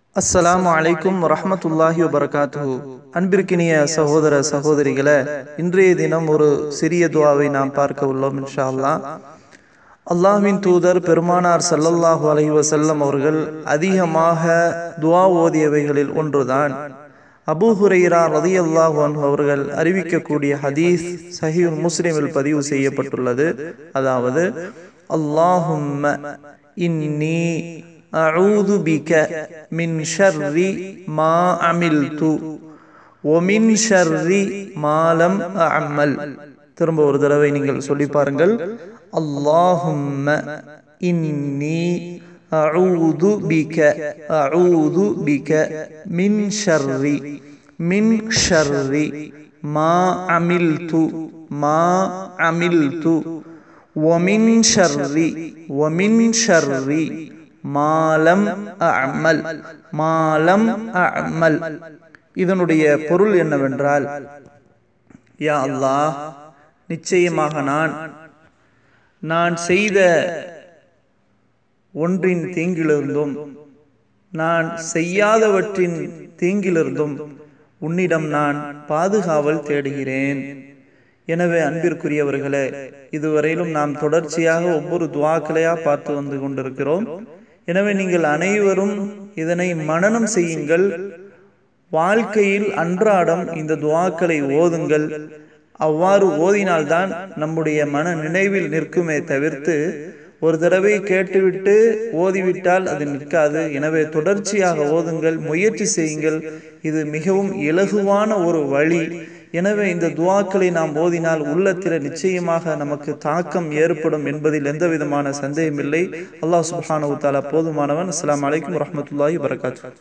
அஸ்ஸலாமு அலைக்கும் வரஹ்மத்துல்லாஹி வபரகாத்துஹு அன்பிற்கினிய சகோதர சகோதரிகளே இன்றைய தினம் ஒரு சிறிய துவாவை நாம் பார்க்க உள்ளோம் இன்ஷா அல்லாஹ் அல்லாஹ்வின் தூதர் பெருமானார் ஸல்லல்லாஹு அலைஹி வஸல்லம் அவர்கள் அதிகமாக துவா ஓதியவைகளில் ஒன்றுதான் அபூ ஹுரைரா ரலியல்லாஹு அன்ஹு அவர்கள் அறிவிக்கக்கூடிய ஹதீஸ் சஹீஹ் முஸ்லிமில் பதிவு செய்யப்பட்டுள்ளது அதாவது அல்லாஹும்ம இன்னி அஊது பிக மின் ஷர்ரி மா அமில்து ஒமின் ஷர்ரி மாலம் அமல் திரும்ப ஒரு தடவை நீங்கள் சொல்லி பாருங்கள் அல்லாஹும்ம இன்னி அஊது பிக அஊது பிக மின் ஷர்ரி மின் ஷர்ரி மா அமில்து மா அமில்து ومن شر ومن شر மாலம் அமல் மாலம் அமல் இதனுடைய பொருள் என்னவென்றால் யா அல்லாஹ் நிச்சயமாக நான் நான் செய்த ஒன்றின் தீங்கிலிருந்தும் நான் செய்யாதவற்றின் தீங்கிலிருந்தும் உன்னிடம் நான் பாதுகாவல் தேடுகிறேன் எனவே அன்பிற்குரியவர்களே இதுவரையிலும் நாம் தொடர்ச்சியாக ஒவ்வொரு துவாக்களையா பார்த்து வந்து கொண்டிருக்கிறோம் எனவே நீங்கள் அனைவரும் இதனை மனனம் செய்யுங்கள் வாழ்க்கையில் அன்றாடம் இந்த துவாக்களை ஓதுங்கள் அவ்வாறு ஓதினால்தான் நம்முடைய மன நினைவில் நிற்குமே தவிர்த்து ஒரு தடவை கேட்டுவிட்டு ஓதிவிட்டால் அது நிற்காது எனவே தொடர்ச்சியாக ஓதுங்கள் முயற்சி செய்யுங்கள் இது மிகவும் இலகுவான ஒரு வழி எனவே இந்த துவாக்களை நாம் ஓதினால் உள்ளத்தில் நிச்சயமாக நமக்கு தாக்கம் ஏற்படும் என்பதில் எந்த விதமான சந்தேகமில்லை அல்லாஹ் சுப்ஹானஹு தஆலா போதுமானவன் அஸ்ஸலாமு அலைக்கும் வரஹ்மத்துல்லாஹி வபரகாத்துஹு